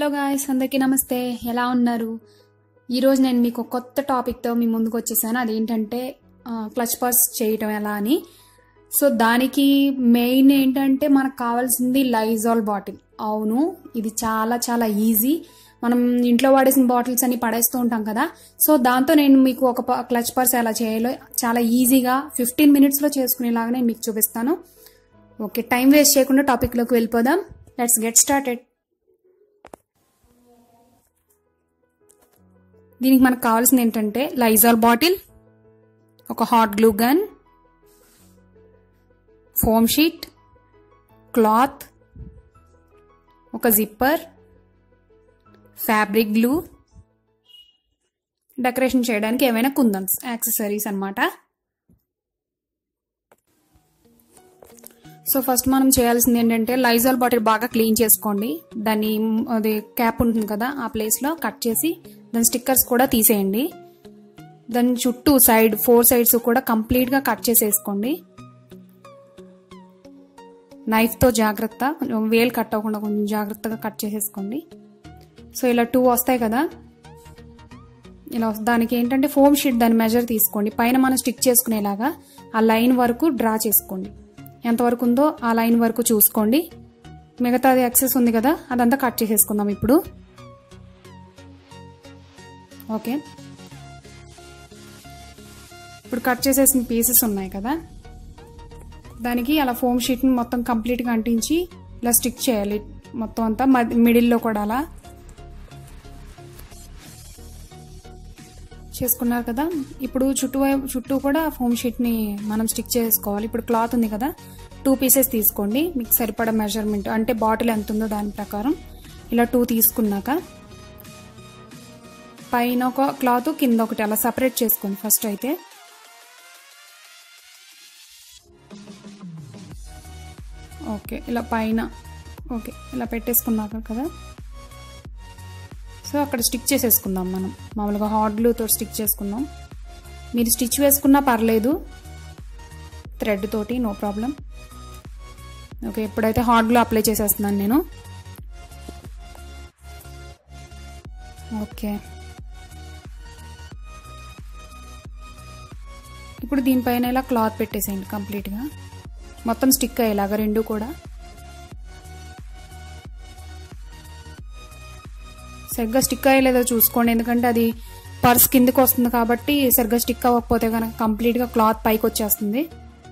guys అందరికీ నమస్తే ఎలా ఉన్నారు ఈరోజు నేను మీకు ఒక కొత్త టాపిక్తో మీ ముందుకు వచ్చేసాను అదేంటంటే క్లచ్ పర్స్ చేయటం ఎలా అని సో దానికి మెయిన్ ఏంటంటే మనకు కావాల్సింది లైజాల్ బాటిల్ అవును ఇది చాలా చాలా ఈజీ మనం ఇంట్లో వాడేసిన బాటిల్స్ అన్ని పడేస్తూ ఉంటాం కదా సో దాంతో నేను మీకు ఒక క్లచ్ పర్స్ ఎలా చేయాలో చాలా ఈజీగా ఫిఫ్టీన్ మినిట్స్లో చేసుకునేలాగా నేను మీకు చూపిస్తాను ఓకే టైం వేస్ట్ చేయకుండా టాపిక్లోకి వెళ్ళిపోదాం లెట్స్ గెట్ స్టార్టెడ్ దీనికి మనకు కావాల్సింది ఏంటంటే లైజాల్ బాటిల్ ఒక hot glue gun foam sheet cloth ఒక జిప్పర్ ఫ్యాబ్రిక్ గ్లూ డెకరేషన్ చేయడానికి ఏమైనా కుందన్స్ యాక్సెసరీస్ అనమాట సో ఫస్ట్ మనం చేయాల్సింది ఏంటంటే లైజాల్ బాటిల్ బాగా క్లీన్ చేసుకోండి దాన్ని అది క్యాప్ ఉంటుంది కదా ఆ ప్లేస్లో కట్ చేసి దాని స్టిక్కర్స్ కూడా తీసేయండి దాని చుట్టూ సైడ్ ఫోర్ సైడ్స్ కూడా కంప్లీట్గా కట్ చేసేసుకోండి నైఫ్తో జాగ్రత్త వేలు కట్ అవ్వకుండా కొంచెం జాగ్రత్తగా కట్ చేసేసుకోండి సో ఇలా టూ వస్తాయి కదా ఇలా దానికి ఏంటంటే ఫోమ్ షీట్ దాని మెజర్ తీసుకోండి పైన మనం స్టిక్ చేసుకునేలాగా ఆ లైన్ వరకు డ్రా చేసుకోండి ఎంతవరకు ఉందో ఆ లైన్ వరకు చూసుకోండి మిగతాది ఎక్సెస్ ఉంది కదా అదంతా కట్ చేసేసుకుందాం ఇప్పుడు ఓకే ఇప్పుడు కట్ చేసేసిన పీసెస్ ఉన్నాయి కదా దానికి అలా ఫోమ్ షీట్ని మొత్తం కంప్లీట్గా అంటించి ఇలా స్టిక్ చేయాలి మొత్తం అంతా మిడిల్లో కూడా అలా చేసుకున్నారు కదా ఇప్పుడు చుట్టూ చుట్టూ కూడా ఫోమ్ షీట్ని మనం స్టిక్ చేసుకోవాలి ఇప్పుడు క్లాత్ ఉంది కదా టూ పీసెస్ తీసుకోండి మీకు సరిపడా మెజర్మెంట్ అంటే బాటిల్ ఎంత ఉందో దాని ప్రకారం ఇలా టూ తీసుకున్నాక పైన ఒక క్లాత్ కింద ఒకటి అలా సపరేట్ చేసుకోండి ఫస్ట్ అయితే ఓకే ఇలా పైన ఓకే ఇలా పెట్టేసుకున్నాక కదా సో అక్కడ స్టిక్ చేసేసుకుందాం మనం మామూలుగా హాట్ గ్లూతో స్టిక్ చేసుకుందాం మీరు స్టిచ్ వేసుకున్నా పర్లేదు థ్రెడ్ తోటి నో ప్రాబ్లం ఓకే ఇప్పుడైతే హాట్ గ్లూ అప్లై చేసేస్తున్నాను నేను ఓకే ఇప్పుడు దీనిపైన ఇలా క్లాత్ పెట్టేసేయండి కంప్లీట్గా మొత్తం స్టిక్ అయ్యేలాగా రెండు కూడా సరిగ్గా స్టిక్ అయ్యలేదో చూసుకోండి ఎందుకంటే అది పర్స్ కిందకి వస్తుంది కాబట్టి సరిగ్గా స్టిక్ అవ్వకపోతే కనుక కంప్లీట్గా క్లాత్ పైకి వచ్చేస్తుంది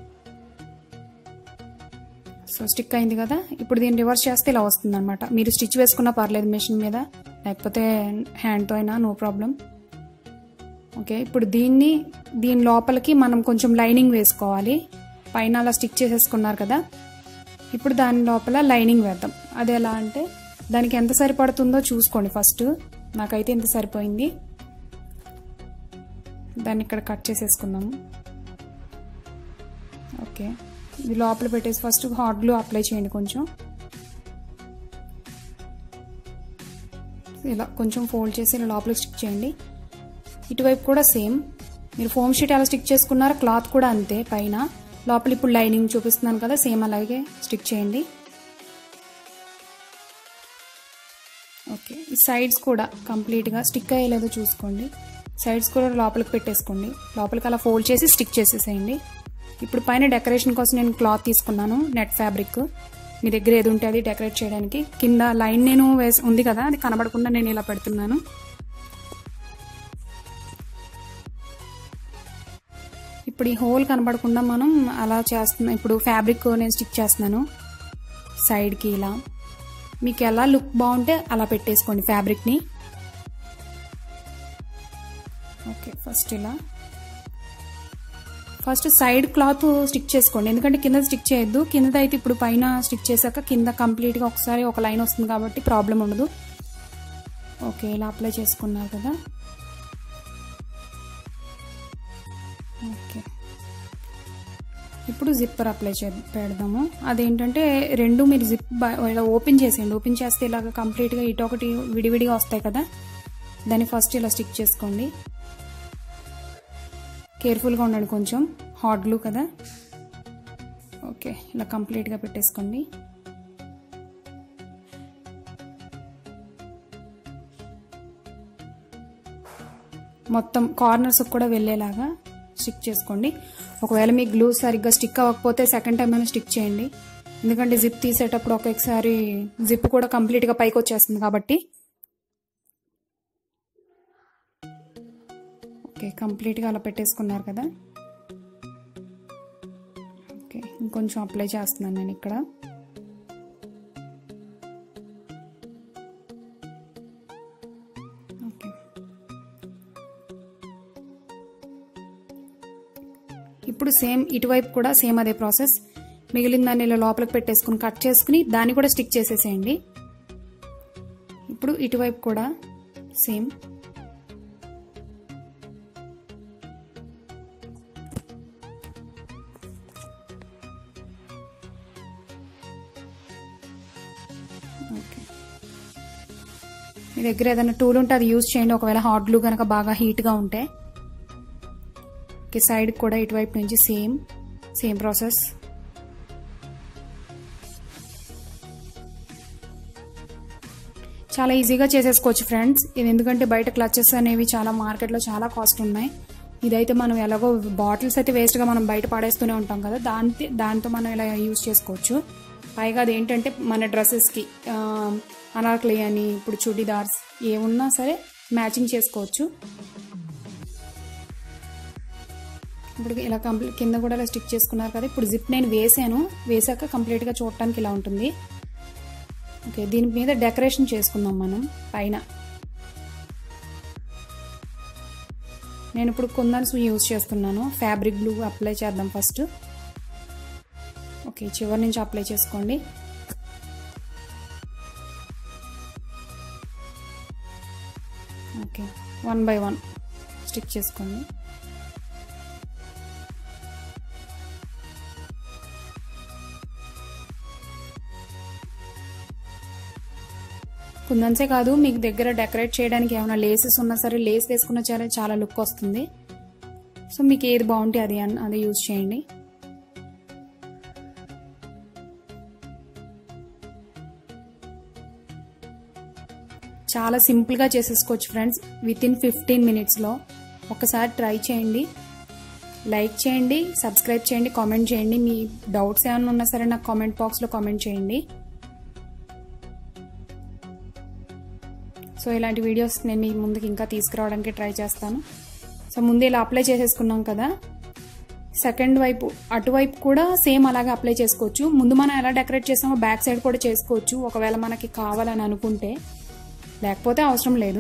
సో స్టిక్ అయింది కదా ఇప్పుడు దీన్ని రివర్స్ చేస్తే ఇలా వస్తుంది అనమాట మీరు స్టిచ్ వేసుకున్నా పర్లేదు మెషిన్ మీద లేకపోతే హ్యాండ్తో అయినా నో ప్రాబ్లం ఓకే ఇప్పుడు దీన్ని దీని లోపలికి మనం కొంచెం లైనింగ్ వేసుకోవాలి పైన అలా స్టిక్ చేసేసుకున్నారు కదా ఇప్పుడు దాని లోపల లైనింగ్ వేద్దాం అది ఎలా అంటే దానికి ఎంత సరిపడుతుందో చూసుకోండి ఫస్ట్ నాకైతే ఎంత సరిపోయింది దాన్ని ఇక్కడ కట్ చేసేసుకుందాము ఓకే ఇది లోపల పెట్టేసి ఫస్ట్ హాట్ గ్లూ అప్లై చేయండి కొంచెం ఇలా కొంచెం ఫోల్డ్ చేసి ఇలా లోపల స్టిక్ చేయండి ఇటువైపు కూడా సేమ్ మీరు ఫోమ్ షీట్ ఎలా స్టిక్ చేసుకున్నారో క్లాత్ కూడా అంతే పైన లోపల ఇప్పుడు లైనింగ్ చూపిస్తున్నాను కదా సేమ్ అలాగే స్టిక్ చేయండి ఓకే ఈ సైడ్స్ కూడా కంప్లీట్గా స్టిక్ అయ్యేలేదో చూసుకోండి సైడ్స్ కూడా లోపలికి పెట్టేసుకోండి లోపలికి అలా ఫోల్డ్ చేసి స్టిక్ చేసేసేయండి ఇప్పుడు పైన డెకరేషన్ కోసం నేను క్లాత్ తీసుకున్నాను నెట్ ఫ్యాబ్రిక్ మీ దగ్గర ఏది ఉంటే అది డెకరేట్ చేయడానికి కింద లైన్ నేను వేసి ఉంది కదా అది కనబడకుండా నేను ఇలా పెడుతున్నాను ఇప్పుడు ఈ హోల్ కనబడకుండా మనం అలా చేస్తున్నాం ఇప్పుడు ఫ్యాబ్రిక్ నేను స్టిక్ చేస్తున్నాను సైడ్కి ఇలా మీకు ఎలా లుక్ బాగుంటే అలా పెట్టేసుకోండి ఫ్యాబ్రిక్ని ఓకే ఫస్ట్ ఇలా ఫస్ట్ సైడ్ క్లాత్ స్టిక్ చేసుకోండి ఎందుకంటే కింద స్టిక్ చేయొద్దు కింద అయితే ఇప్పుడు పైన స్టిక్ చేశాక కింద కంప్లీట్గా ఒకసారి ఒక లైన్ వస్తుంది కాబట్టి ప్రాబ్లం ఉండదు ఓకే ఇలా అప్లై చేసుకున్నారు కదా ఓకే ఇప్పుడు జిప్పర్ అప్లై చే పెడదాము అదేంటంటే రెండు మీరు జిప్ ఇలా ఓపెన్ చేసేయండి ఓపెన్ చేస్తే ఇలాగ కంప్లీట్గా ఇటు ఒకటి విడివిడిగా వస్తాయి కదా దాన్ని ఫస్ట్ ఇలా స్టిక్ చేసుకోండి కేర్ఫుల్గా ఉండండి కొంచెం హాట్ గ్లూ కదా ఓకే ఇలా కంప్లీట్గా పెట్టేసుకోండి మొత్తం కార్నర్స్ కూడా వెళ్ళేలాగా స్టిక్ చేసుకోండి ఒకవేళ మీకు గ్లూ సరిగ్గా స్టిక్ అవ్వకపోతే సెకండ్ టైం అయినా స్టిక్ చేయండి ఎందుకంటే జిప్ తీసేటప్పుడు ఒక్కొక్కసారి జిప్ కూడా కంప్లీట్గా పైకి వచ్చేస్తుంది కాబట్టి ఓకే కంప్లీట్గా అలా పెట్టేసుకున్నారు కదా ఓకే ఇంకొంచెం అప్లై చేస్తున్నాను నేను ఇక్కడ ఓకే ఇప్పుడు సేమ్ ఇటువైపు కూడా సేమ్ అదే ప్రాసెస్ మిగిలిన దాన్ని ఇలా లోపలికి పెట్టేసుకుని కట్ చేసుకుని దాన్ని కూడా స్టిక్ చేసేసేయండి ఇప్పుడు ఇటువైపు కూడా సేమ్ ఓకే మీ దగ్గర ఏదైనా టూల్ ఉంటే అది యూజ్ చేయండి ఒకవేళ హాట్ గ్లూ కనుక బాగా హీట్గా ఉంటే ఓకే సైడ్ కూడా ఇటువైపు నుంచి సేమ్ సేమ్ ప్రాసెస్ చాలా ఈజీగా చేసేసుకోవచ్చు ఫ్రెండ్స్ ఇది ఎందుకంటే బయట క్లచెస్ అనేవి చాలా మార్కెట్లో చాలా కాస్ట్ ఉన్నాయి ఇదైతే మనం ఎలాగో బాటిల్స్ అయితే వేస్ట్గా మనం బయట పడేస్తూనే ఉంటాం కదా దాంతో దాంతో మనం ఇలా యూజ్ చేసుకోవచ్చు పైగా అది ఏంటంటే మన డ్రెస్సెస్కి అనార్కలి అని ఇప్పుడు చుడిదార్స్ ఏమున్నా సరే మ్యాచింగ్ చేసుకోవచ్చు ఇప్పుడు ఇలా కంప్లీట్ కింద కూడా ఇలా స్టిక్ చేసుకున్నారు కదా ఇప్పుడు జిప్ నేను వేసాను వేసాక కంప్లీట్గా చూడటానికి ఇలా ఉంటుంది ఓకే దీని మీద డెకరేషన్ చేసుకుందాం మనం పైన నేను ఇప్పుడు కుందన్స్ యూజ్ చేస్తున్నాను ఫ్యాబ్రిక్ బ్లూ అప్లై చేద్దాం ఫస్ట్ ఓకే చివరి నుంచి అప్లై చేసుకోండి okay one by one stick చేసుకోండి కుందన్సే కాదు మీకు దగ్గర డెకరేట్ చేయడానికి ఏమైనా లేసెస్ ఉన్నా సరే లేస్ వేసుకున్న సరే చాలా లుక్ వస్తుంది సో మీకు ఏది బాగుంటే అది అది యూజ్ చేయండి చాలా సింపుల్గా చేసేసుకోవచ్చు ఫ్రెండ్స్ విత్ ఇన్ ఫిఫ్టీన్ మినిట్స్లో ఒకసారి ట్రై చేయండి లైక్ చేయండి సబ్స్క్రైబ్ చేయండి కామెంట్ చేయండి మీ డౌట్స్ ఏమైనా ఉన్నా సరే నాకు కామెంట్ బాక్స్లో కామెంట్ చేయండి సో ఇలాంటి వీడియోస్ నేను మీ ముందుకు ఇంకా తీసుకురావడానికి ట్రై చేస్తాను సో ముందు ఇలా అప్లై చేసేసుకున్నాం కదా సెకండ్ వైపు అటువైపు కూడా సేమ్ అలాగే అప్లై చేసుకోవచ్చు ముందు మనం ఎలా డెకరేట్ చేసామో బ్యాక్ సైడ్ కూడా చేసుకోవచ్చు ఒకవేళ మనకి కావాలని అనుకుంటే లేకపోతే అవసరం లేదు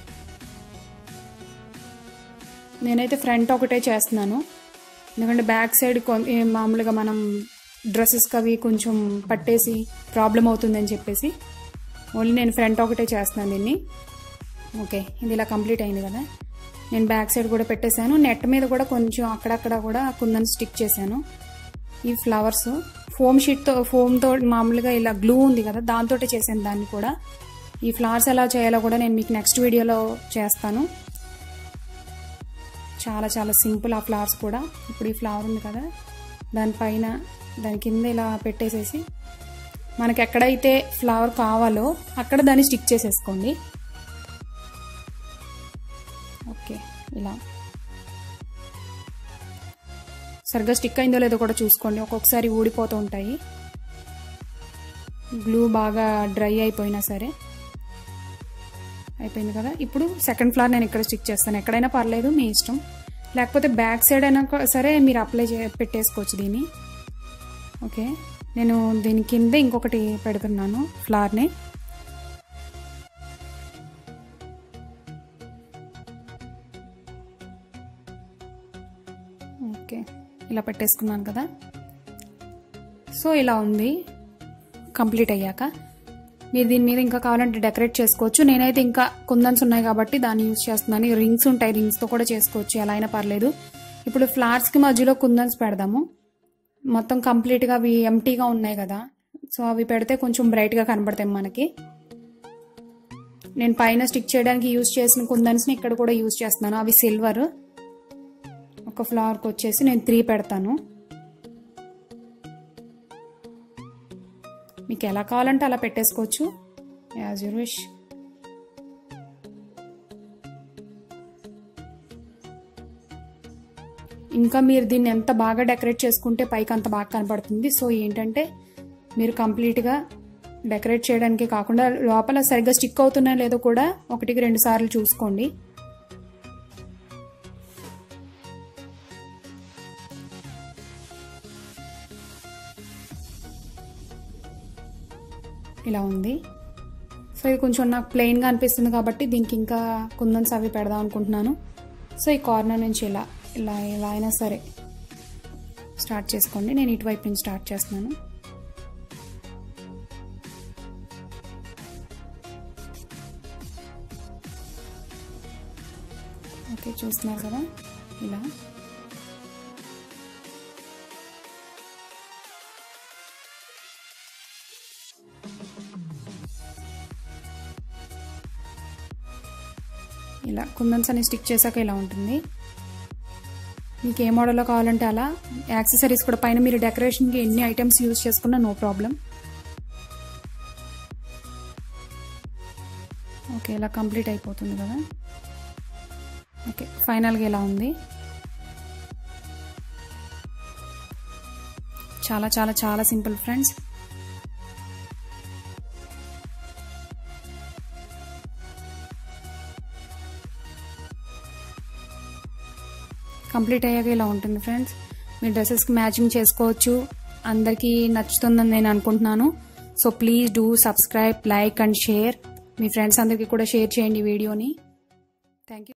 నేనైతే ఫ్రంట్ ఒకటే చేస్తున్నాను ఎందుకంటే బ్యాక్ సైడ్ మామూలుగా మనం డ్రెస్సెస్కి అవి కొంచెం పట్టేసి ప్రాబ్లం అవుతుందని చెప్పేసి ఓన్లీ నేను ఫ్రంట్ ఒకటే చేస్తున్నాను దీన్ని ఓకే ఇది ఇలా కంప్లీట్ అయింది కదా నేను బ్యాక్ సైడ్ కూడా పెట్టేశాను నెట్ మీద కూడా కొంచెం అక్కడక్కడ కూడా కుందని స్టిక్ చేశాను ఈ ఫ్లవర్స్ ఫోమ్ షీట్తో ఫోమ్తో మామూలుగా ఇలా గ్లూ ఉంది కదా దాంతో చేశాను దాన్ని కూడా ఈ ఫ్లవర్స్ ఎలా చేయాలో కూడా నేను మీకు నెక్స్ట్ వీడియోలో చేస్తాను చాలా చాలా సింపుల్ ఆ ఫ్లవర్స్ కూడా ఇప్పుడు ఈ ఫ్లవర్ ఉంది కదా దానిపైన దాని కింద ఇలా పెట్టేసేసి మనకి ఎక్కడైతే ఫ్లవర్ కావాలో అక్కడ దాన్ని స్టిక్ చేసేసుకోండి ఓకే ఇలా సరిగ్గా స్టిక్ అయిందో లేదో కూడా చూసుకోండి ఒక్కొక్కసారి ఊడిపోతూ ఉంటాయి గ్లూ బాగా డ్రై అయిపోయినా సరే అయిపోయింది కదా ఇప్పుడు సెకండ్ ఫ్లవర్ నేను ఇక్కడ స్టిక్ చేస్తాను ఎక్కడైనా పర్లేదు మీ ఇష్టం లేకపోతే బ్యాక్ సైడ్ అయినా సరే మీరు అప్లై చే పెట్టేసుకోవచ్చు దీన్ని ఓకే నేను దీని కింద ఇంకొకటి పెడుతున్నాను ఫ్లవర్ని ఓకే ఇలా పెట్టేసుకున్నాను కదా సో ఇలా ఉంది కంప్లీట్ అయ్యాక మీరు దీని మీద ఇంకా కావాలంటే డెకరేట్ చేసుకోవచ్చు నేనైతే ఇంకా కుందన్స్ ఉన్నాయి కాబట్టి దాన్ని యూజ్ చేస్తున్నాను రింగ్స్ ఉంటాయి రింగ్స్తో కూడా చేసుకోవచ్చు ఎలా అయినా పర్లేదు ఇప్పుడు ఫ్లవర్స్కి మధ్యలో కుందన్స్ పెడదాము మొత్తం కంప్లీట్గా అవి ఎంటీగా ఉన్నాయి కదా సో అవి పెడితే కొంచెం బ్రైట్గా కనబడతాయి మనకి నేను పైన స్టిక్ చేయడానికి యూజ్ చేసిన కుందన్స్ని ఇక్కడ కూడా యూజ్ చేస్తున్నాను అవి సిల్వర్ ఒక ఫ్లవర్కి వచ్చేసి నేను త్రీ పెడతాను మీకు ఎలా కావాలంటే అలా పెట్టేసుకోవచ్చు యాజ్ యూర్ విష్ ఇంకా మీరు దీన్ని ఎంత బాగా డెకరేట్ చేసుకుంటే పైకి అంత బాగా కనపడుతుంది సో ఏంటంటే మీరు కంప్లీట్గా డెకరేట్ చేయడానికి కాకుండా లోపల సరిగ్గా స్టిక్ అవుతున్నా లేదో కూడా ఒకటికి రెండు సార్లు చూసుకోండి ఇలా ఉంది సో ఇది కొంచెం నాకు ప్లెయిన్గా అనిపిస్తుంది కాబట్టి దీనికి ఇంకా కుందన్స్ అవి పెడదాం అనుకుంటున్నాను సో ఈ కార్నర్ నుంచి ఇలా ఇలా ఇలా అయినా సరే స్టార్ట్ చేసుకోండి నేను ఇటువైపు నుంచి స్టార్ట్ చేస్తున్నాను ఓకే చూస్తున్నారు కదా ఇలా ఇలా కుందన్స్ అని స్టిక్ చేశాక ఇలా ఉంటుంది మీకు ఏ మోడల్లో కావాలంటే అలా యాక్సెసరీస్ కూడా పైన మీరు డెకరేషన్కి ఎన్ని ఐటమ్స్ యూజ్ చేసుకున్నా నో ప్రాబ్లం ఓకే ఇలా కంప్లీట్ అయిపోతుంది కదా ఓకే ఫైనల్గా ఇలా ఉంది చాలా చాలా చాలా సింపుల్ ఫ్రెండ్స్ కంప్లీట్ అయ్యాక ఇలా ఉంటుంది ఫ్రెండ్స్ మీ డ్రెస్సెస్కి మ్యాచింగ్ చేసుకోవచ్చు అందరికీ నచ్చుతుందని నేను అనుకుంటున్నాను so please do subscribe like and share మీ ఫ్రెండ్స్ అందరికీ కూడా షేర్ చేయండి ఈ వీడియోని థ్యాంక్ యూ